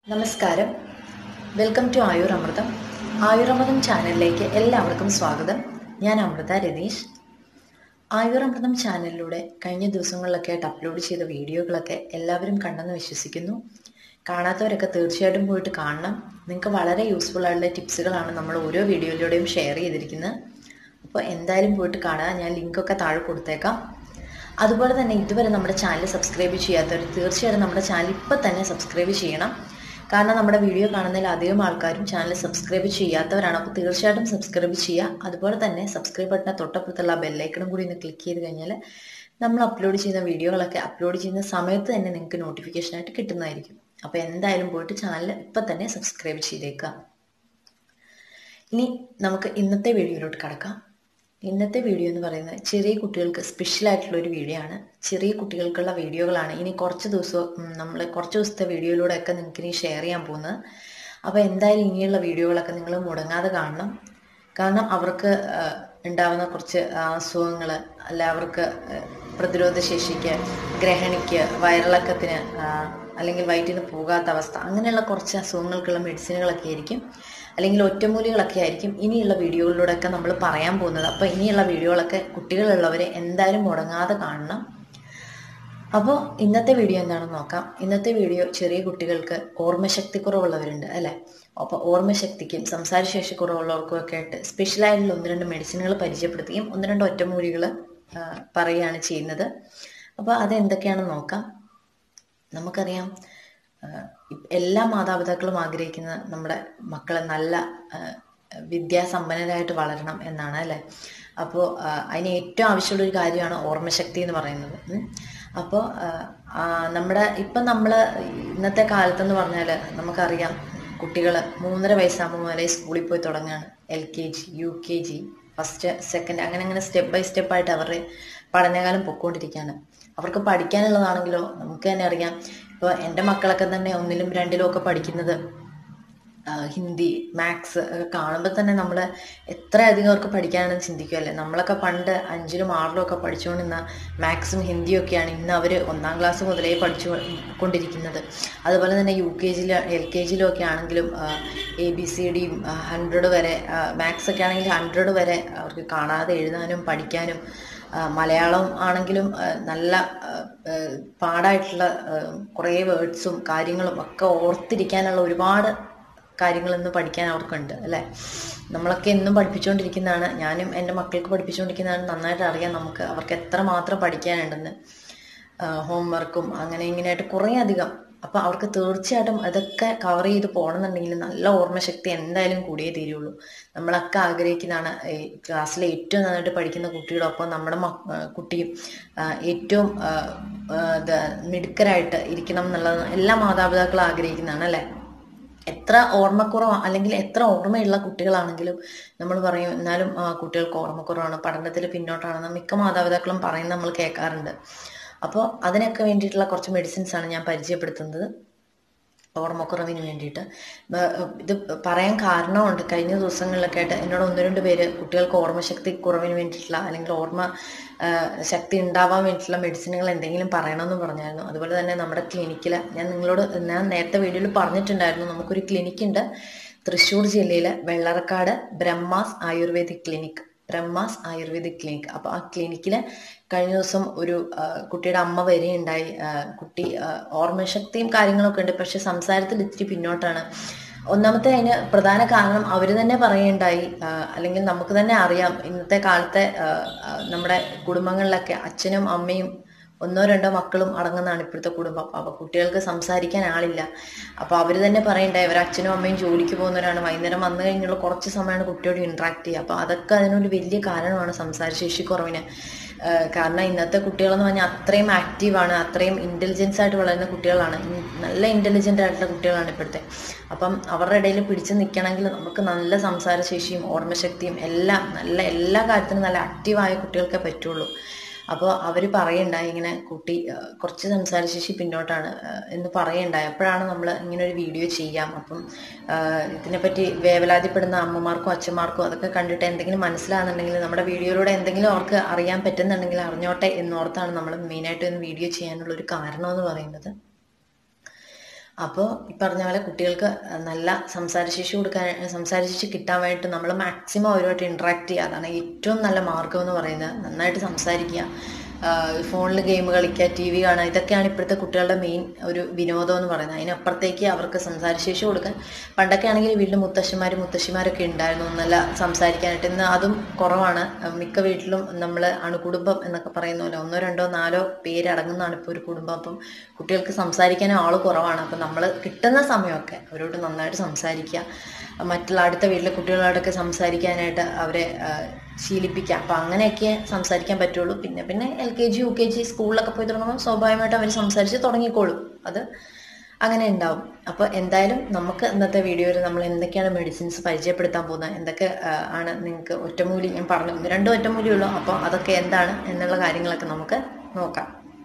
നമസ്കാരം welcome to ആയുർ അമൃതം ആയുർ അമൃതം ചാനലിലേക്ക് എല്ലാവർക്കും സ്വാഗതം ഞാൻ അമൃത രതീഷ് ആയുർ അമൃതം ചാനലിലൂടെ കഴിഞ്ഞ ദിവസങ്ങളിലൊക്കെ ആയിട്ട് അപ്ലോഡ് ചെയ്ത വീഡിയോകളൊക്കെ എല്ലാവരും കണ്ടെന്ന് വിശ്വസിക്കുന്നു കാണാത്തവരൊക്കെ തീർച്ചയായിട്ടും പോയിട്ട് കാണണം നിങ്ങൾക്ക് വളരെ യൂസ്ഫുൾ ആയിട്ടുള്ള ടിപ്സുകളാണ് നമ്മൾ ഓരോ വീഡിയോയിലൂടെയും ഷെയർ ചെയ്തിരിക്കുന്നത് അപ്പോൾ എന്തായാലും പോയിട്ട് കാണുക ഞാൻ ലിങ്കൊക്കെ താഴെ കൊടുത്തേക്കാം അതുപോലെ തന്നെ ഇതുവരെ നമ്മുടെ ചാനൽ സബ്സ്ക്രൈബ് ചെയ്യാത്തവർ തീർച്ചയായിട്ടും നമ്മുടെ ചാനൽ ഇപ്പം തന്നെ സബ്സ്ക്രൈബ് ചെയ്യണം കാരണം നമ്മുടെ വീഡിയോ കാണുന്നതിൽ അധികം ആൾക്കാരും ചാനൽ സബ്സ്ക്രൈബ് ചെയ്യാത്തവരാണ് അപ്പോൾ തീർച്ചയായിട്ടും സബ്സ്ക്രൈബ് ചെയ്യുക അതുപോലെ തന്നെ സബ്സ്ക്രൈബ് ബട്ടനെ തൊട്ടപ്പുറത്തുള്ള ബെല്ലൈക്കണും കൂടി ഒന്ന് ക്ലിക്ക് ചെയ്ത് കഴിഞ്ഞാൽ നമ്മൾ അപ്ലോഡ് ചെയ്യുന്ന വീഡിയോകളൊക്കെ അപ്ലോഡ് ചെയ്യുന്ന സമയത്ത് തന്നെ നിങ്ങൾക്ക് നോട്ടിഫിക്കേഷനായിട്ട് കിട്ടുന്നതായിരിക്കും അപ്പോൾ എന്തായാലും പോയിട്ട് ചാനൽ ഇപ്പം തന്നെ സബ്സ്ക്രൈബ് ചെയ്തേക്കുക ഇനി നമുക്ക് ഇന്നത്തെ വീഡിയോയിലോട്ട് കടക്കാം ഇന്നത്തെ വീഡിയോ എന്ന് പറയുന്നത് ചെറിയ കുട്ടികൾക്ക് സ്പെഷ്യൽ ആയിട്ടുള്ള ഒരു വീഡിയോ ആണ് ചെറിയ കുട്ടികൾക്കുള്ള വീഡിയോകളാണ് ഇനി കുറച്ച് ദിവസം നമ്മൾ കുറച്ച് ദിവസത്തെ വീഡിയോയിലൂടെയൊക്കെ നിങ്ങൾക്ക് ഇനി ഷെയർ ചെയ്യാൻ പോകുന്നത് അപ്പോൾ എന്തായാലും ഇനിയുള്ള വീഡിയോകളൊക്കെ നിങ്ങൾ മുടങ്ങാതെ കാണണം കാരണം അവർക്ക് ഉണ്ടാവുന്ന കുറച്ച് അസുഖങ്ങൾ അല്ല അവർക്ക് പ്രതിരോധ ശേഷിക്ക് ഗ്രഹണിക്ക് വയറിളക്കത്തിന് അല്ലെങ്കിൽ വയറ്റിന് പോകാത്ത അവസ്ഥ അങ്ങനെയുള്ള കുറച്ച് അസുഖങ്ങൾക്കുള്ള മെഡിസിനുകളൊക്കെ ആയിരിക്കും അല്ലെങ്കിൽ ഒറ്റമൂലികളൊക്കെ ആയിരിക്കും ഇനിയുള്ള വീഡിയോകളിലൂടെയൊക്കെ നമ്മൾ പറയാൻ പോകുന്നത് അപ്പോൾ ഇനിയുള്ള വീഡിയോകളൊക്കെ കുട്ടികളുള്ളവരെ എന്തായാലും മുടങ്ങാതെ കാണണം അപ്പോൾ ഇന്നത്തെ വീഡിയോ എന്താണെന്ന് നോക്കാം ഇന്നത്തെ വീഡിയോ ചെറിയ കുട്ടികൾക്ക് ഓർമ്മശക്തി കുറവുള്ളവരുണ്ട് അല്ലേ അപ്പോൾ ഓർമ്മശക്തിക്കും സംസാരശേഷി കുറവുള്ളവർക്കും ഒക്കെ ആയിട്ട് സ്പെഷ്യലായിട്ടുള്ള ഒന്ന് രണ്ട് മെഡിസിനുകൾ പരിചയപ്പെടുത്തുകയും ഒന്ന് രണ്ട് ഒറ്റമൂലികൾ പറയുകയാണ് ചെയ്യുന്നത് അപ്പോൾ അതെന്തൊക്കെയാണെന്ന് നോക്കാം നമുക്കറിയാം എല്ലാ മാതാപിതാക്കളും ആഗ്രഹിക്കുന്ന നമ്മുടെ മക്കളെ നല്ല വിദ്യാസമ്പന്നരായിട്ട് വളരണം എന്നാണ് അല്ലേ അപ്പോൾ അതിന് ഏറ്റവും ആവശ്യമുള്ള ഒരു കാര്യമാണ് ഓർമ്മശക്തി എന്ന് പറയുന്നത് അപ്പോൾ നമ്മുടെ ഇപ്പം നമ്മൾ ഇന്നത്തെ കാലത്തെന്ന് പറഞ്ഞാൽ നമുക്കറിയാം കുട്ടികൾ മൂന്നര വയസ്സാകുമ്പോൾ മുതലേ സ്കൂളിൽ പോയി തുടങ്ങുകയാണ് L K G U K G first second അങ്ങനെ അങ്ങനെ സ്റ്റെപ്പ് ബൈ സ്റ്റെപ്പായിട്ട് അവരുടെ പഠനകാലം പൊയ്ക്കൊണ്ടിരിക്കുകയാണ് അവർക്ക് പഠിക്കാനുള്ളതാണെങ്കിലോ നമുക്ക് തന്നെ അറിയാം ഇപ്പോൾ എൻ്റെ മക്കളൊക്കെ തന്നെ ഒന്നിലും രണ്ടിലും ഒക്കെ പഠിക്കുന്നത് ഹിന്ദി മാത്സ് ഒക്കെ കാണുമ്പോൾ തന്നെ നമ്മൾ എത്രയധികം അവർക്ക് പഠിക്കാനാണെന്ന് ചിന്തിക്കുമല്ലേ നമ്മളൊക്കെ പണ്ട് അഞ്ചിലും ആറിലും ഒക്കെ പഠിച്ചുകൊണ്ടിരുന്ന മാത്സും ഹിന്ദിയും ഒക്കെയാണ് ഇന്ന് അവർ ഒന്നാം ക്ലാസ് മുതലേ പഠിച്ചു കൊണ്ടിരിക്കുന്നത് അതുപോലെ തന്നെ യു കെ ജിയിൽ എൽ കെ ജിയിലും ഒക്കെ ആണെങ്കിലും എ ബി സി ഡിയും ഹൺഡ്രഡ് വരെ മാത്സ് ഒക്കെ ആണെങ്കിൽ ഹൺഡ്രഡ് വരെ അവർക്ക് കാണാതെ എഴുതാനും പഠിക്കാനും മലയാളം ആണെങ്കിലും നല്ല പാടായിട്ടുള്ള കുറേ വേർഡ്സും കാര്യങ്ങളും ഒക്കെ ഓർത്തിരിക്കാനുള്ള ഒരുപാട് കാര്യങ്ങൾ ഇന്ന് പഠിക്കാൻ അവർക്കുണ്ട് അല്ലേ നമ്മളൊക്കെ എന്നും പഠിപ്പിച്ചുകൊണ്ടിരിക്കുന്നതാണ് ഞാനും എൻ്റെ മക്കൾക്ക് പഠിപ്പിച്ചുകൊണ്ടിരിക്കുന്നതാണ് നന്നായിട്ട് അറിയാം നമുക്ക് അവർക്ക് എത്രമാത്രം പഠിക്കാനുണ്ടെന്ന് ഹോംവർക്കും അങ്ങനെ ഇങ്ങനെയായിട്ട് കുറേ അധികം അപ്പോൾ അവർക്ക് തീർച്ചയായിട്ടും അതൊക്കെ കവർ ചെയ്ത് പോകണമെന്നുണ്ടെങ്കിൽ നല്ല ഓർമ്മശക്തി എന്തായാലും കൂടിയേ തീരുള്ളൂ നമ്മളൊക്കെ ആഗ്രഹിക്കുന്നതാണ് ഈ ക്ലാസ്സിലെ ഏറ്റവും നന്നായിട്ട് പഠിക്കുന്ന കുട്ടിയോടൊപ്പം നമ്മുടെ കുട്ടിയും ഏറ്റവും മിടുക്കരായിട്ട് ഇരിക്കണം എന്നുള്ളത് എല്ലാ മാതാപിതാക്കളും ആഗ്രഹിക്കുന്നതാണ് അല്ലേ എത്ര ഓർമ്മക്കുറവ് അല്ലെങ്കിൽ എത്ര ഓർമ്മയുള്ള കുട്ടികളാണെങ്കിലും നമ്മൾ പറയും എന്നാലും കുട്ടികൾക്ക് ഓർമ്മക്കുറവാണ് പഠനത്തിൽ പിന്നോട്ടാണെന്ന് മിക്ക മാതാപിതാക്കളും പറയുന്നത് നമ്മൾ കേൾക്കാറുണ്ട് അപ്പോൾ അതിനൊക്കെ വേണ്ടിയിട്ടുള്ള കുറച്ച് മെഡിസിൻസ് ആണ് ഞാൻ പരിചയപ്പെടുത്തുന്നത് ഓർമ്മക്കുറവിന് വേണ്ടിയിട്ട് ഇത് പറയാൻ കാരണമുണ്ട് കഴിഞ്ഞ ദിവസങ്ങളിലൊക്കെ ആയിട്ട് എന്നോട് ഒന്ന് രണ്ട് പേര് കുട്ടികൾക്ക് ഓർമ്മശക്തി കുറവിന് വേണ്ടിയിട്ടുള്ള അല്ലെങ്കിൽ ഓർമ്മ ശക്തി ഉണ്ടാവാൻ വേണ്ടിയിട്ടുള്ള മെഡിസിനുകൾ എന്തെങ്കിലും പറയണമെന്ന് പറഞ്ഞായിരുന്നു അതുപോലെ തന്നെ നമ്മുടെ ക്ലിനിക്കിൽ ഞാൻ നിങ്ങളോട് ഞാൻ നേരത്തെ വീഡിയോയിൽ പറഞ്ഞിട്ടുണ്ടായിരുന്നു നമുക്കൊരു ക്ലിനിക്കുണ്ട് തൃശ്ശൂർ ജില്ലയിലെ Vellarakkad Brahmas ayurvedic clinic Brahmas ayurvedic clinic അപ്പോൾ ആ ക്ലിനിക്കിൽ കഴിഞ്ഞ ദിവസം ഒരു കുട്ടിയുടെ അമ്മ വരികയുണ്ടായി കുട്ടി ഓർമ്മശക്തിയും കാര്യങ്ങളൊക്കെ ഉണ്ട് പക്ഷെ സംസാരത്തിൽ ഇത്തിരി പിന്നോട്ടാണ് ഒന്നാമത്തെ അതിന് പ്രധാന കാരണം അവർ തന്നെ പറയുണ്ടായി അല്ലെങ്കിൽ നമുക്ക് തന്നെ അറിയാം ഇന്നത്തെ കാലത്തെ നമ്മുടെ കുടുംബങ്ങളിലൊക്കെ അച്ഛനും അമ്മയും ഒന്നോ രണ്ടോ മക്കളും അടങ്ങുന്നതാണ് ഇപ്പോഴത്തെ കുടുംബം അപ്പോൾ കുട്ടികൾക്ക് സംസാരിക്കാൻ ആളില്ല അപ്പോൾ അവർ തന്നെ പറയണ്ടായി അവർ അച്ഛനും അമ്മയും ജോലിക്ക് പോകുന്നവരാണ് വൈകുന്നേരം വന്നു കഴിഞ്ഞുള്ള കുറച്ച് സമയമാണ് കുട്ടിയോട് ഇൻട്രാക്ട് ചെയ്യുക അപ്പോൾ അതൊക്കെ അതിനൊരു വലിയ കാരണമാണ് സംസാരശേഷി കുറവിന് കാരണം ഇന്നത്തെ കുട്ടികളെന്ന് പറഞ്ഞാൽ അത്രയും ആക്റ്റീവാണ് അത്രയും ഇൻ്റലിജൻസ് ആയിട്ട് വളരുന്ന കുട്ടികളാണ് നല്ല ഇൻ്റലിജൻ്റ് ആയിട്ടുള്ള കുട്ടികളാണ് ഇപ്പോഴത്തെ അപ്പം അവരുടെ ഇടയിൽ പിടിച്ചു നിൽക്കണമെങ്കിൽ നമുക്ക് നല്ല സംസാരശേഷിയും ഓർമ്മശക്തിയും എല്ലാം നല്ല എല്ലാ കാര്യത്തിനും നല്ല ആക്റ്റീവായ കുട്ടികൾക്കേ പറ്റുള്ളൂ അപ്പോൾ അവർ പറയണ്ടായി ഇങ്ങനെ കുട്ടി കുറച്ച് സംസാരശേഷി പിന്നോട്ടാണ് എന്ന് പറയണ്ടായി അപ്പോഴാണ് നമ്മൾ ഇങ്ങനെ ഒരു വീഡിയോ ചെയ്യാം അപ്പം ഇതിനെപ്പറ്റി വേവലാതിപ്പെടുന്ന അമ്മമാർക്കും അച്ഛന്മാർക്കും അതൊക്കെ കണ്ടിട്ട് എന്തെങ്കിലും മനസ്സിലാകുന്നുണ്ടെങ്കിൽ നമ്മുടെ വീഡിയോയിലൂടെ എന്തെങ്കിലും അവർക്ക് അറിയാൻ പറ്റുന്നുണ്ടെങ്കിൽ അറിഞ്ഞോട്ടെ എന്നോർത്താണ് നമ്മൾ മെയിനായിട്ട് ഒന്ന് വീഡിയോ ചെയ്യാനുള്ള ഒരു കാരണം എന്ന് പറയുന്നത് അപ്പോൾ ഈ പറഞ്ഞ പോലെ കുട്ടികൾക്ക് നല്ല സംസാരശേഷി കൊടുക്കാൻ സംസാരശേഷി കിട്ടാൻ വേണ്ടിയിട്ട് നമ്മൾ മാക്സിമം അവരുമായിട്ട് ഇൻട്രാക്ട് ചെയ്യുക അതാണ് ഏറ്റവും നല്ല മാർഗം എന്ന് പറയുന്നത് നന്നായിട്ട് സംസാരിക്കുക ഫോണിൽ ഗെയിം കളിക്കുക ടി വി കാണുക ഇതൊക്കെയാണ് ഇപ്പോഴത്തെ കുട്ടികളുടെ മെയിൻ ഒരു വിനോദം എന്ന് പറയുന്നത് അതിനപ്പുറത്തേക്ക് അവർക്ക് സംസാരശേഷി കൊടുക്കാൻ പണ്ടൊക്കെ ആണെങ്കിൽ വീട്ടിൽ മുത്തശ്ശന്മാരും മുത്തശ്ശിമാരൊക്കെ ഉണ്ടായിരുന്നു നല്ല സംസാരിക്കാനായിട്ട് ഇന്ന് അതും കുറവാണ് മിക്ക വീട്ടിലും നമ്മൾ അണുകുടുംബം എന്നൊക്കെ പറയുന്ന പോലെ ഒന്നോ രണ്ടോ നാലോ പേരടങ്ങുന്നതാണ് ഇപ്പോൾ ഒരു കുടുംബം അപ്പം കുട്ടികൾക്ക് സംസാരിക്കാൻ ആൾ കുറവാണ് അപ്പം നമ്മൾ കിട്ടുന്ന സമയമൊക്കെ അവരോട് നന്നായിട്ട് സംസാരിക്കുക മറ്റുള്ള അടുത്ത വീട്ടിലെ കുട്ടികളോടൊക്കെ സംസാരിക്കാനായിട്ട് അവരെ ശീലിപ്പിക്കുക അപ്പം അങ്ങനെയൊക്കെ സംസാരിക്കാൻ പറ്റുള്ളൂ പിന്നെ പിന്നെ L K G U K G സ്കൂളിലൊക്കെ പോയി തുടങ്ങുമ്പോൾ സ്വാഭാവികമായിട്ട് അവർ സംസാരിച്ച് തുടങ്ങിക്കോളും അത് അങ്ങനെ ഉണ്ടാവും അപ്പോൾ എന്തായാലും നമുക്ക് ഇന്നത്തെ വീഡിയോയിൽ നമ്മൾ എന്തൊക്കെയാണ് മെഡിസിൻസ് പരിചയപ്പെടുത്താൻ പോകുന്നത് എന്തൊക്കെ ആണ് നിങ്ങൾക്ക് ഒറ്റമൂലി ഞാൻ പറഞ്ഞു രണ്ടും ഒറ്റമൂലിയുള്ളൂ അപ്പോൾ അതൊക്കെ എന്താണ് എന്നുള്ള കാര്യങ്ങളൊക്കെ നമുക്ക് നോക്കാം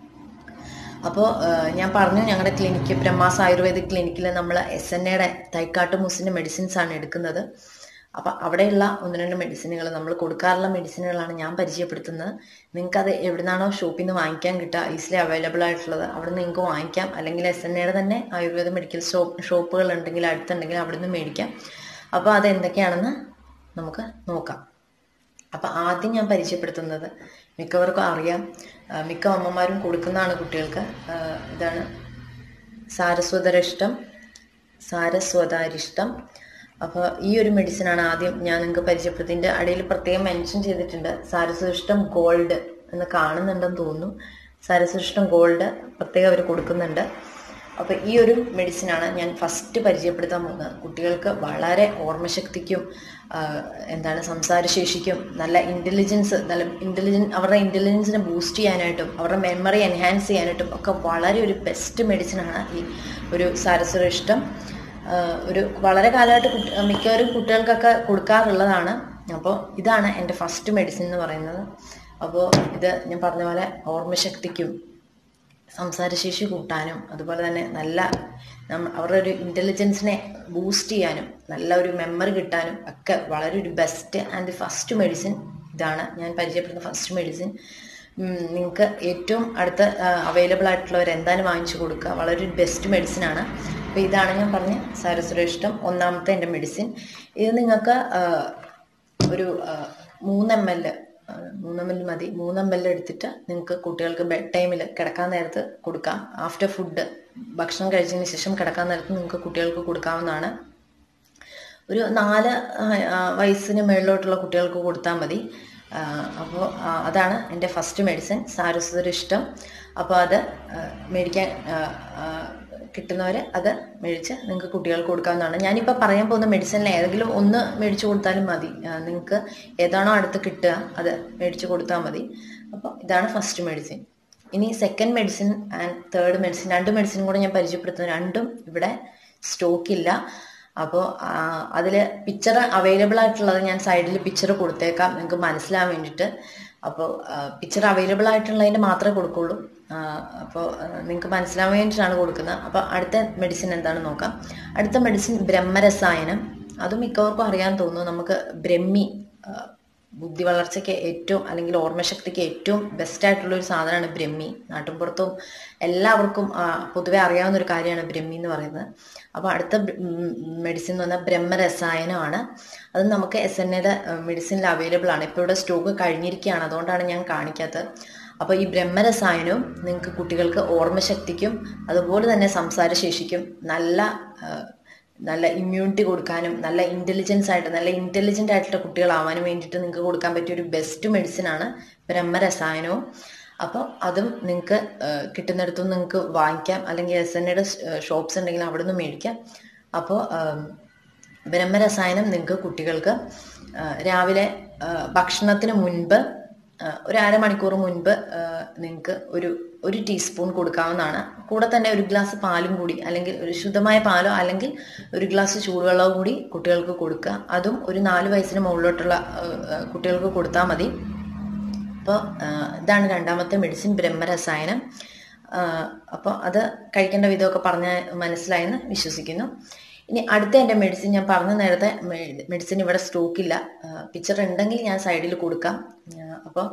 അപ്പോൾ ഞാൻ പറഞ്ഞു ഞങ്ങളുടെ ക്ലിനിക്ക് ബ്രഹ്മാസ് ആയുർവേദിക് ക്ലിനിക്കിൽ നമ്മൾ എസ് എൻ എയുടെ തൈക്കാട്ട് മൂസിൻ്റെ മെഡിസിൻസ് ആണ് എടുക്കുന്നത് അപ്പോൾ അവിടെയുള്ള ഒന്ന് രണ്ട് മെഡിസിനുകൾ നമ്മൾ കൊടുക്കാറുള്ള മെഡിസിനുകളാണ് ഞാൻ പരിചയപ്പെടുത്തുന്നത് നിങ്ങൾക്കത് എവിടുന്നാണോ ഷോപ്പിൽ നിന്ന് വാങ്ങിക്കാൻ കിട്ടുക ഈസിലി അവൈലബിൾ ആയിട്ടുള്ളത് അവിടെ നിന്ന് നിങ്ങൾക്ക് വാങ്ങിക്കാം അല്ലെങ്കിൽ എസ് എൻ എയുടെ തന്നെ ആയുർവേദ മെഡിക്കൽ ഷോപ്പ് ഷോപ്പുകൾ ഉണ്ടെങ്കിൽ അടുത്തുണ്ടെങ്കിൽ അവിടെ നിന്ന് മേടിക്കാം അപ്പോൾ അത് എന്തൊക്കെയാണെന്ന് നമുക്ക് നോക്കാം അപ്പം ആദ്യം ഞാൻ പരിചയപ്പെടുത്തുന്നത് മിക്കവർക്കും അറിയാം മിക്ക അമ്മമാരും കൊടുക്കുന്നതാണ് കുട്ടികൾക്ക് ഇതാണ് സാരസ്വതരിഷ്ടം സാരസ്വതാരിഷ്ടം അപ്പോൾ ഈ ഒരു മെഡിസിനാണ് ആദ്യം ഞാൻ നിങ്ങൾക്ക് പരിചയപ്പെടുത്തിൻ്റെ അടിയിൽ പ്രത്യേകം മെൻഷൻ ചെയ്തിട്ടുണ്ട് സാരസ്വരിഷ്ടം ഗോൾഡ് എന്ന് കാണുന്നുണ്ടെന്ന് തോന്നുന്നു സാരസ്വരിഷ്ടം ഗോൾഡ് പ്രത്യേകം അവർ കൊടുക്കുന്നുണ്ട് അപ്പോൾ ഈ ഒരു മെഡിസിനാണ് ഞാൻ ഫസ്റ്റ് പരിചയപ്പെടുത്താൻ പോകുന്നത് കുട്ടികൾക്ക് വളരെ ഓർമ്മശക്തിക്കും എന്താണ് സംസാരശേഷിക്കും നല്ല ഇൻ്റലിജൻസ് നല്ല ഇൻ്റലിജൻ അവരുടെ ഇൻ്റലിജൻസിനെ ബൂസ്റ്റ് ചെയ്യാനായിട്ടും അവരുടെ മെമ്മറി എൻഹാൻസ് ചെയ്യാനായിട്ടും ഒക്കെ വളരെ ഒരു ബെസ്റ്റ് മെഡിസിനാണ് ഈ ഒരു സാരസ്വരിഷ്ടം ഒരു വളരെ കാലമായിട്ട് മിക്കവരും കുട്ടികൾക്കൊക്കെ കൊടുക്കാറുള്ളതാണ് അപ്പോൾ ഇതാണ് എൻ്റെ ഫസ്റ്റ് മെഡിസിൻ എന്ന് പറയുന്നത് അപ്പോൾ ഇത് ഞാൻ പറഞ്ഞ പോലെ ഓർമ്മശക്തിക്കും സംസാരശേഷി കൂട്ടാനും അതുപോലെ തന്നെ നല്ല അവരുടെ ഒരു ഇൻ്റലിജൻസിനെ ബൂസ്റ്റ് ചെയ്യാനും നല്ല ഒരു മെമ്മറി കിട്ടാനും ഒക്കെ വളരെ ഒരു ബെസ്റ്റ് ആൻഡ് ഫസ്റ്റ് മെഡിസിൻ ഇതാണ് ഞാൻ പരിചയപ്പെടുന്ന ഫസ്റ്റ് മെഡിസിൻ നിങ്ങൾക്ക് ഏറ്റവും അടുത്ത അവൈലബിൾ ആയിട്ടുള്ളവർ എന്തായാലും വാങ്ങിച്ചു കൊടുക്കുക വളരെ ഒരു ബെസ്റ്റ് മെഡിസിനാണ് അപ്പോൾ ഇതാണ് ഞാൻ പറഞ്ഞ സാരസുരേഷ്ടം ഒന്നാമത്തെ എൻ്റെ മെഡിസിൻ ഇത് നിങ്ങൾക്ക് ഒരു മൂന്ന് എം എൽ മൂന്ന് എം എൽ മതി മൂന്ന് എം എൽ എടുത്തിട്ട് നിങ്ങൾക്ക് കുട്ടികൾക്ക് ബെഡ് ടൈമിൽ കിടക്കാൻ നേരത്ത് കൊടുക്കാം ആഫ്റ്റർ ഫുഡ് ഭക്ഷണം കഴിച്ചതിന് ശേഷം കിടക്കാൻ നേരത്ത് നിങ്ങൾക്ക് കുട്ടികൾക്ക് കൊടുക്കാവുന്നതാണ് ഒരു നാല് വയസ്സിന് മുകളിലോട്ടുള്ള കുട്ടികൾക്ക് കൊടുത്താൽ മതി അപ്പോൾ അതാണ് എൻ്റെ ഫസ്റ്റ് മെഡിസിൻ സാരസ്വരിഷ്ടം അപ്പോൾ അത് മേടിക്കാൻ കിട്ടുന്നവർ അത് മേടിച്ച് നിങ്ങൾക്ക് കുട്ടികൾക്ക് കൊടുക്കാവുന്നതാണ് ഞാനിപ്പോൾ പറയാൻ പോകുന്ന മെഡിസിനിൽ ഏതെങ്കിലും ഒന്ന് മേടിച്ച് കൊടുത്താലും മതി നിങ്ങൾക്ക് ഏതാണോ അടുത്ത് കിട്ടുക അത് മേടിച്ച് കൊടുത്താൽ മതി അപ്പോൾ ഇതാണ് ഫസ്റ്റ് മെഡിസിൻ ഇനി second medicine and third medicine രണ്ട് മെഡിസിനും കൂടെ ഞാൻ പരിചയപ്പെടുത്തുന്നു രണ്ടും ഇവിടെ സ്റ്റോക്കില്ല അപ്പോൾ അതിൽ പിക്ചർ അവൈലബിൾ ആയിട്ടുള്ളത് ഞാൻ സൈഡിൽ പിക്ചർ കൊടുത്തേക്കാം നിങ്ങൾക്ക് മനസ്സിലാൻ വേണ്ടിയിട്ട് അപ്പോൾ പിക്ചർ അവൈലബിൾ ആയിട്ടുള്ളതിൻ്റെ മാത്രമേ കൊടുക്കുള്ളൂ അപ്പോൾ നിങ്ങൾക്ക് മനസ്സിലാൻ വേണ്ടിയിട്ടാണ് കൊടുക്കുന്നത് അപ്പോൾ അടുത്ത മെഡിസിൻ എന്താണെന്ന് നോക്കാം അടുത്ത മെഡിസിൻ ബ്രഹ്മരസായനം അത് മിക്കവർക്കും അറിയാൻ തോന്നുന്നു നമുക്ക് ബ്രഹ്മി ബുദ്ധി വളർച്ചയ്ക്ക് ഏറ്റവും അല്ലെങ്കിൽ ഓർമ്മശക്തിക്ക് ഏറ്റവും ബെസ്റ്റ് ആയിട്ടുള്ള ഒരു സാധനമാണ് ബ്രഹ്മി നാട്ടിൻപുറത്തും എല്ലാവർക്കും പൊതുവെ അറിയാവുന്ന ഒരു കാര്യമാണ് ബ്രഹ്മി എന്ന് പറയുന്നത് അപ്പോൾ അടുത്ത മെഡിസിൻ എന്ന് പറഞ്ഞാൽ ബ്രഹ്മരസായനമാണ് അത് നമുക്ക് എസ് എൻ എയുടെ മെഡിസിനിൽ അവൈലബിൾ ആണ് ഇപ്പോൾ ഇവിടെ സ്റ്റോക്ക് കഴിഞ്ഞിരിക്കുകയാണ് അതുകൊണ്ടാണ് ഞാൻ കാണിക്കാത്തത് അപ്പോൾ ഈ ബ്രഹ്മരസായനവും നിങ്ങൾക്ക് കുട്ടികൾക്ക് ഓർമ്മശക്തിക്കും അതുപോലെ തന്നെ സംസാരശേഷിക്കും നല്ല നല്ല ഇമ്മ്യൂണിറ്റി കൊടുക്കാനും നല്ല ഇൻ്റലിജൻസ് ആയിട്ട് നല്ല ഇൻ്റലിജൻ്റ് ആയിട്ടുള്ള കുട്ടികളാവാനും വേണ്ടിയിട്ട് നിങ്ങൾക്ക് കൊടുക്കാൻ പറ്റിയ ഒരു ബെസ്റ്റ് മെഡിസിനാണ് ബ്രഹ്മരസായനവും അപ്പോൾ അതും നിങ്ങൾക്ക് കിട്ടുന്നിടത്തും നിങ്ങൾക്ക് വാങ്ങിക്കാം അല്ലെങ്കിൽ എസ് എൻ എയുടെ ഷോപ്സ് ഉണ്ടെങ്കിൽ അവിടെ നിന്ന് മേടിക്കാം അപ്പോൾ ബ്രഹ്മരസായനം നിങ്ങൾക്ക് കുട്ടികൾക്ക് രാവിലെ ഭക്ഷണത്തിന് മുൻപ് ഒരു അരമണിക്കൂർ മുൻപ് നിങ്ങൾക്ക് ഒരു ഒരു ടീസ്പൂൺ കൊടുക്കാവുന്നതാണ് കൂടെ തന്നെ ഒരു ഗ്ലാസ് പാലും കൂടി അല്ലെങ്കിൽ ഒരു ശുദ്ധമായ പാലോ അല്ലെങ്കിൽ ഒരു ഗ്ലാസ് ചൂടുവെള്ളവും കൂടി കുട്ടികൾക്ക് കൊടുക്കുക അതും ഒരു നാല് വയസ്സിന് മുകളിലോട്ടുള്ള കുട്ടികൾക്ക് കൊടുത്താൽ മതി അപ്പോൾ ഇതാണ് രണ്ടാമത്തെ മെഡിസിൻ ബ്രഹ്മരസായനം അപ്പോൾ അത് കഴിക്കേണ്ട വിധമൊക്കെ പറഞ്ഞ മനസ്സിലായെന്ന് വിശ്വസിക്കുന്നു ഇനി അടുത്ത എൻ്റെ മെഡിസിൻ ഞാൻ പറഞ്ഞ നേരത്തെ മെഡിസിൻ ഇവിടെ സ്റ്റോക്കില്ല പിക്ചർ ഉണ്ടെങ്കിൽ ഞാൻ സൈഡിൽ കൊടുക്കാം അപ്പോൾ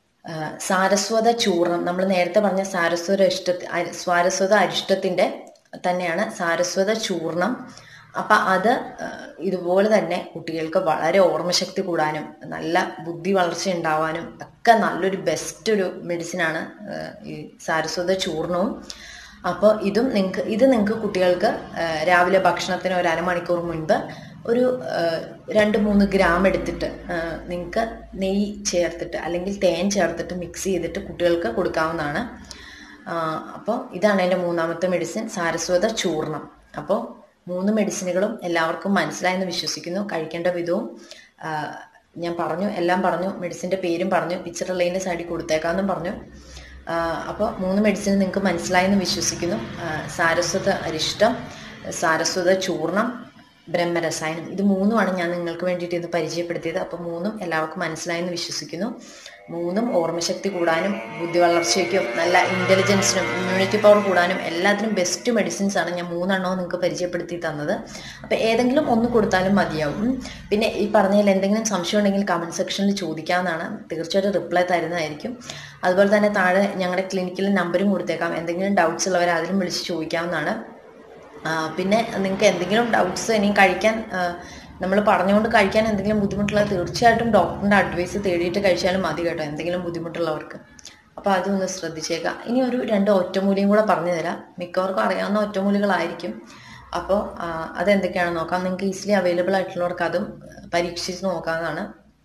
സാരസ്വത ചൂർണം നമ്മൾ നേരത്തെ പറഞ്ഞ സാരസ്വത ഇഷ്ട സാരസ്വത അരിഷ്ടത്തിൻ്റെ തന്നെയാണ് സാരസ്വത ചൂർണം അപ്പം അത് ഇതുപോലെ തന്നെ കുട്ടികൾക്ക് വളരെ ഓർമ്മശക്തി കൂടാനും നല്ല ബുദ്ധി വളർച്ച ഉണ്ടാവാനും ഒക്കെ നല്ലൊരു ബെസ്റ്റ് ഒരു മെഡിസിനാണ് ഈ സാരസ്വത ചൂർണവും അപ്പോൾ ഇതും നിങ്ങൾക്ക് ഇത് നിങ്ങൾക്ക് കുട്ടികൾക്ക് രാവിലെ ഭക്ഷണത്തിന് ഒരു അരമണിക്കൂർ മുൻപ് ഒരു രണ്ട് മൂന്ന് ഗ്രാം എടുത്തിട്ട് നിങ്ങൾക്ക് നെയ്യ് ചേർത്തിട്ട് അല്ലെങ്കിൽ തേൻ ചേർത്തിട്ട് മിക്സ് ചെയ്തിട്ട് കുട്ടികൾക്ക് കൊടുക്കാവുന്നതാണ് അപ്പോൾ ഇതാണ് എൻ്റെ മൂന്നാമത്തെ മെഡിസിൻ സാരസ്വത ചൂർണം അപ്പോൾ മൂന്ന് മെഡിസിനുകളും എല്ലാവർക്കും മനസ്സിലായെന്ന് വിശ്വസിക്കുന്നു കഴിക്കേണ്ട വിധവും ഞാൻ പറഞ്ഞു എല്ലാം പറഞ്ഞു മെഡിസിൻ്റെ പേരും പറഞ്ഞു പിക്ചറുള്ളതിൻ്റെ സൈഡിൽ കൊടുത്തേക്കാമെന്നും പറഞ്ഞു അപ്പോൾ മൂന്ന് മെഡിസിൻ നിങ്ങൾക്ക് മനസ്സിലായെന്ന് വിശ്വസിക്കുന്നു സാരസ്വത അരിഷ്ടം സാരസ്വത ചൂർണം ബ്രഹ്മരസായനം ഇത് മൂന്നുമാണ് ഞാൻ നിങ്ങൾക്ക് വേണ്ടിയിട്ട് ഇത് പരിചയപ്പെടുത്തിയത് അപ്പോൾ മൂന്നും എല്ലാവർക്കും മനസ്സിലായെന്ന് വിശ്വസിക്കുന്നു മൂന്നും ഓർമ്മശക്തി കൂടാനും ബുദ്ധി വളർച്ചയ്ക്കും നല്ല ഇൻ്റലിജൻസിനും ഇമ്മ്യൂണിറ്റി പവർ കൂടാനും എല്ലാത്തിനും ബെസ്റ്റ് മെഡിസിൻസ് ആണ് ഞാൻ മൂന്നെണ്ണവും നിങ്ങൾക്ക് പരിചയപ്പെടുത്തി തന്നത് അപ്പോൾ ഏതെങ്കിലും ഒന്ന് കൊടുത്താലും മതിയാവും പിന്നെ ഈ പറഞ്ഞതിൽ എന്തെങ്കിലും സംശയം ഉണ്ടെങ്കിൽ കമൻറ്റ് സെക്ഷനിൽ ചോദിക്കാവുന്നതാണ് തീർച്ചയായിട്ടും റിപ്ലൈ തരുന്നതായിരിക്കും അതുപോലെ തന്നെ താഴെ ഞങ്ങളുടെ ക്ലിനിക്കിൽ നമ്പരും കൊടുത്തേക്കാം എന്തെങ്കിലും ഡൗട്ട്സ് ഉള്ളവർ അതിലും വിളിച്ച് ചോദിക്കാവുന്നതാണ് പിന്നെ നിങ്ങൾക്ക് എന്തെങ്കിലും ഡൗട്ട്സ് ഇനി കഴിക്കാൻ നമ്മൾ പറഞ്ഞുകൊണ്ട് കഴിക്കാൻ എന്തെങ്കിലും ബുദ്ധിമുട്ടുള്ള തീർച്ചയായിട്ടും ഡോക്ടറിൻ്റെ അഡ്വൈസ് തേടിയിട്ട് കഴിച്ചാലും മതി കേട്ടോ എന്തെങ്കിലും ബുദ്ധിമുട്ടുള്ളവർക്ക് അപ്പോൾ അതൊന്ന് ശ്രദ്ധിച്ചേക്കാം ഇനി ഒരു രണ്ട് ഒറ്റമൂലിയും കൂടെ പറഞ്ഞു തരാം മിക്കവർക്കും അറിയാവുന്ന ഒറ്റമൂലികളായിരിക്കും അപ്പോൾ അതെന്തൊക്കെയാണെന്ന് നോക്കാം നിങ്ങൾക്ക് ഈസിലി അവൈലബിൾ ആയിട്ടുള്ളവർക്ക് അതും പരീക്ഷിച്ച് നോക്കാവുന്നതാണ്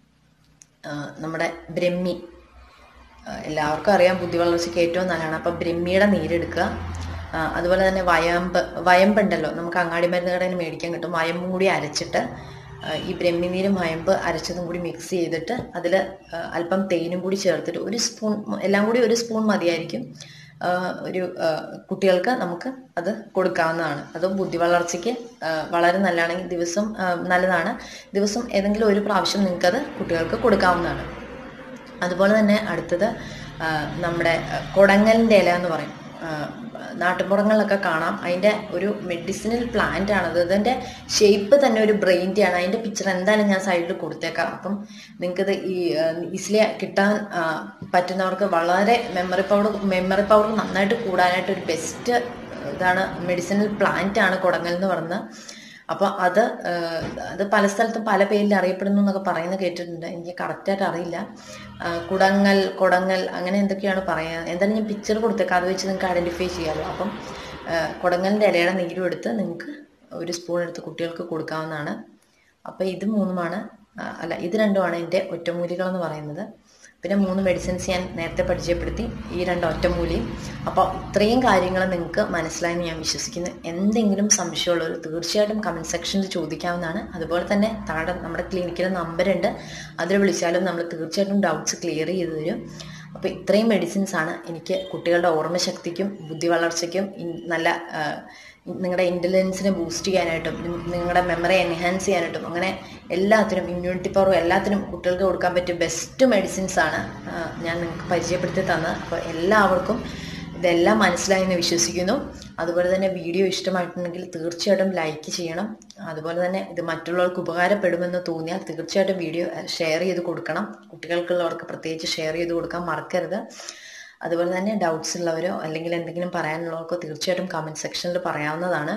നമ്മുടെ ബ്രഹ്മി എല്ലാവർക്കും അറിയാം ബുദ്ധി വളർച്ചയ്ക്ക് ഏറ്റവും നല്ലതാണ് അപ്പോൾ ബ്രഹ്മിയുടെ നീരെടുക്കുക അതുപോലെ തന്നെ വയമ്പ് വയമ്പുണ്ടല്ലോ നമുക്ക് അങ്ങാടി മരുന്ന് കടയിൽ മേടിക്കാൻ കിട്ടും വയമ്പും കൂടി അരച്ചിട്ട് ഈ ബ്രഹ്മിനീരും വയമ്പ് അരച്ചതും കൂടി മിക്സ് ചെയ്തിട്ട് അതിൽ അല്പം തേനും കൂടി ചേർത്തിട്ട് ഒരു സ്പൂൺ എല്ലാം കൂടി ഒരു സ്പൂൺ മതിയായിരിക്കും ഒരു കുട്ടികൾക്ക് നമുക്ക് അത് കൊടുക്കാവുന്നതാണ് അത് ബുദ്ധി വളർച്ചയ്ക്ക് വളരെ നല്ലതാണെങ്കിൽ ദിവസം നല്ലതാണ് ദിവസം ഏതെങ്കിലും ഒരു പ്രാവശ്യം നിങ്ങൾക്കത് കുട്ടികൾക്ക് കൊടുക്കാവുന്നതാണ് അതുപോലെ തന്നെ അടുത്തത് നമ്മുടെ കൊടങ്ങലിൻ്റെ ഇല എന്ന് പറയും നാട്ടുമ്പുറങ്ങളിലൊക്കെ കാണാം അതിൻ്റെ ഒരു മെഡിസിനൽ പ്ലാന്റ് ആണത് അതിൻ്റെ ഷേപ്പ് തന്നെ ഒരു ബ്രെയിൻ്റെയാണ് അതിൻ്റെ പിക്ചർ എന്തായാലും ഞാൻ സൈഡിൽ കൊടുത്തേക്കാം അപ്പം നിങ്ങൾക്കത് ഈ ഈസിലി കിട്ടാൻ പറ്റുന്നവർക്ക് വളരെ മെമ്മറി പവർ മെമ്മറി പവർ നന്നായിട്ട് കൂടാനായിട്ട് ഒരു ബെസ്റ്റ് ഇതാണ് മെഡിസിനൽ പ്ലാന്റ് ആണ് കുടങ്ങൽ എന്ന് പറയുന്നത് അപ്പോൾ അത് അത് പല സ്ഥലത്തും പല പേരിൽ അറിയപ്പെടുന്നു എന്നൊക്കെ പറയുന്നത് കേട്ടിട്ടുണ്ട് എനിക്ക് കറക്റ്റായിട്ട് അറിയില്ല കുടങ്ങൽ കൊടങ്ങൽ അങ്ങനെ എന്തൊക്കെയാണ് പറയുക എന്തായാലും ഞാൻ പിക്ചർ കൊടുത്തേക്കാം അത് വെച്ച് നിങ്ങൾക്ക് ഐഡൻറ്റിഫൈ ചെയ്യാമല്ലോ അപ്പം കുടങ്ങലിൻ്റെ ഇലയുടെ നീരും എടുത്ത് നിങ്ങൾക്ക് ഒരു സ്പൂൺ എടുത്ത് കുട്ടികൾക്ക് കൊടുക്കാവുന്നതാണ് അപ്പോൾ ഇത് മൂന്നുമാണ് അല്ല ഇത് രണ്ടുമാണ് എൻ്റെ ഒറ്റമൂലികൾ എന്ന് പറയുന്നത് പിന്നെ മൂന്ന് മെഡിസിൻസ് ഞാൻ നേരത്തെ പരിചയപ്പെടുത്തി ഈ രണ്ട് ഒറ്റമൂലിയും അപ്പോൾ ഇത്രയും കാര്യങ്ങൾ നിങ്ങൾക്ക് മനസ്സിലായെന്ന് ഞാൻ വിശ്വസിക്കുന്നു എന്തെങ്കിലും സംശയമുള്ളവർ തീർച്ചയായിട്ടും കമൻറ്റ് സെക്ഷനിൽ ചോദിക്കാവുന്നതാണ് അതുപോലെ തന്നെ താഴെ നമ്മുടെ ക്ലിനിക്കിലെ നമ്പറുണ്ട് അതിൽ വിളിച്ചാലും നമ്മൾ തീർച്ചയായിട്ടും ഡൗട്ട്സ് ക്ലിയർ ചെയ്ത് തരും അപ്പോൾ ഇത്രയും മെഡിസിൻസ് ആണ് എനിക്ക് കുട്ടികളുടെ ഓർമ്മശക്തിക്കും ബുദ്ധി വളർച്ചയ്ക്കും നല്ല നിങ്ങളുടെ ഇൻ്റലിജൻസിനെ ബൂസ്റ്റ് ചെയ്യാനായിട്ടും നിങ്ങളുടെ മെമ്മറി എൻഹാൻസ് ചെയ്യാനായിട്ടും അങ്ങനെ എല്ലാത്തിനും ഇമ്മ്യൂണിറ്റി പവറും എല്ലാത്തിനും കുട്ടികൾക്ക് കൊടുക്കാൻ പറ്റിയ ബെസ്റ്റ് മെഡിസിൻസ് ആണ് ഞാൻ നിങ്ങൾക്ക് പരിചയപ്പെടുത്തി തന്നത് അപ്പോൾ എല്ലാവർക്കും ഇതെല്ലാം മനസ്സിലായെന്ന് വിശ്വസിക്കുന്നു അതുപോലെ തന്നെ വീഡിയോ ഇഷ്ടമായിട്ടുണ്ടെങ്കിൽ തീർച്ചയായിട്ടും ലൈക്ക് ചെയ്യണം അതുപോലെ തന്നെ ഇത് മറ്റുള്ളവർക്ക് ഉപകാരപ്പെടുമെന്ന് തോന്നിയാൽ തീർച്ചയായിട്ടും വീഡിയോ ഷെയർ ചെയ്ത് കൊടുക്കണം കുട്ടികൾക്കുള്ളവർക്ക് പ്രത്യേകിച്ച് ഷെയർ ചെയ്ത് കൊടുക്കാൻ മറക്കരുത് അതുപോലെ തന്നെ ഡൗട്ട്സ് ഉള്ളവരോ അല്ലെങ്കിൽ എന്തെങ്കിലും പറയാനുള്ളവർക്കോ തീർച്ചയായിട്ടും കമൻറ്റ് സെക്ഷനിൽ പറയാവുന്നതാണ്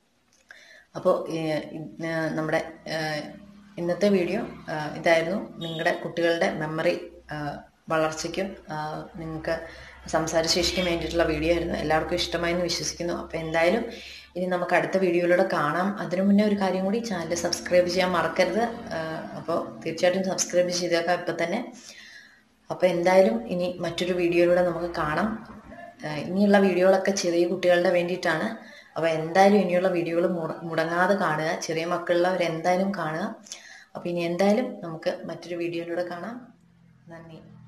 അപ്പോൾ നമ്മുടെ ഇന്നത്തെ വീഡിയോ ഇതായിരുന്നു നിങ്ങളുടെ കുട്ടികളുടെ മെമ്മറി വളർച്ചയ്ക്കും നിങ്ങൾക്ക് സംസാരശേഷിക്കും വേണ്ടിയിട്ടുള്ള വീഡിയോ ആയിരുന്നു എല്ലാവർക്കും ഇഷ്ടമായെന്ന് വിശ്വസിക്കുന്നു അപ്പോൾ എന്തായാലും ഇനി നമുക്ക് അടുത്ത വീഡിയോയിലൂടെ കാണാം അതിനു മുന്നേ ഒരു കാര്യം കൂടി ചാനൽ സബ്സ്ക്രൈബ് ചെയ്യാൻ മറക്കരുത് അപ്പോൾ തീർച്ചയായിട്ടും സബ്സ്ക്രൈബ് ചെയ്തേക്കാം ഇപ്പം തന്നെ അപ്പോൾ എന്തായാലും ഇനി മറ്റൊരു വീഡിയോയിലൂടെ നമുക്ക് കാണാം ഇനിയുള്ള വീഡിയോകളൊക്കെ ചെറിയ കുട്ടികളുടെ വേണ്ടിയിട്ടാണ് അപ്പോൾ എന്തായാലും ഇനിയുള്ള വീഡിയോകൾ മുടങ്ങാതെ കാണുക ചെറിയ മക്കളുള്ളവർ എന്തായാലും കാണുക അപ്പോൾ ഇനി എന്തായാലും നമുക്ക് മറ്റൊരു വീഡിയോയിലൂടെ കാണാം നന്ദി